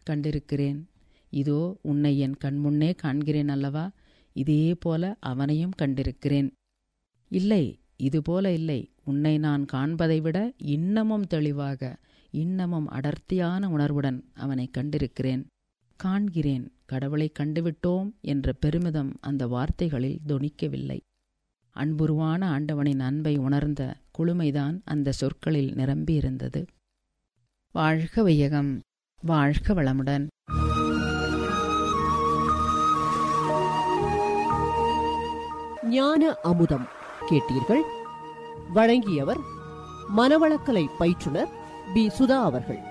கண்டிருக்கிறேன் இதோ உன்னை என் கண்முன்னே காண்கிறேன் அல்லவா இதே போல அவனையும் கண்டிருக்கிறேன் இல்லை இதுபோல இல்லை உன்னை நான் காண்பதை விட இன்னமும் தெளிவாக இன்னமும் அடர்த்தியான உணர்வுடன் அவனை கண்டிருக்கிறேன் காண்கிறேன் கடவுளை கண்டுவிட்டோம் என்ற பெருமிதம் அந்த வார்த்தைகளில் தொனிக்கவில்லை அன்புருவான ஆண்டவனின் அன்பை உணர்ந்த குளுமைதான் அந்த சொற்களில் நிரம்பியிருந்தது வாழ்க வையகம் வாழ்க வளமுடன் ஞான அமுதம் கேட்டீர்கள் வழங்கியவர் மனவளக்கலை பயிற்றுனர் பி சுதா அவர்கள்